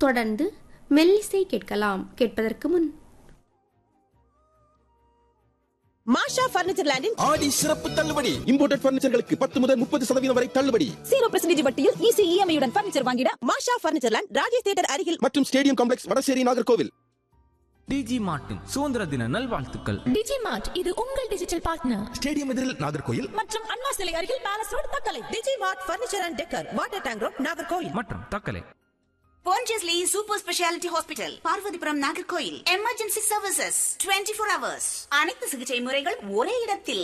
தொடர்ந்து மெல்லிசை கேட்கலாம் கேட்பதற்கு முன் மாஷா பர்னிச்சர் லேண்டில் ஆடி சிறப்பு தள்ளுபடி இம்போர்ட்டட் பர்னிச்சர்களுக்கு பத்து முதல் முப்பது சதவீதம் வரை தள்ளுபடி ஜீரோ பர்சன்டேஜ் வட்டியில் ஈஸி இஎம்ஐயுடன் பர்னிச்சர் வாங்கிட Masha furniture land Rajesh theatre அருகில் மற்றும் stadium complex Vadasery Nagercoil DG மார்ட்டின் சுதந்திர தின நல்வாழ்த்துக்கள் டிஜிமார்ட் இது உங்கள் டிஜிட்டல் பார்ட்னர் ஸ்டேடியம் எதிரில் நாகர்கோவில் மற்றும் அண்ணா சிலை அருகில் palace road Thuckalay DG mart furniture and decor water tank road Nagercoil மற்றும் Thuckalay Pondicherry super speciality hospital Parvathipuram Nagercoil emergency services 24 four hours அனைத்து சிகிச்சை முறைகள் ஒரே இடத்தில்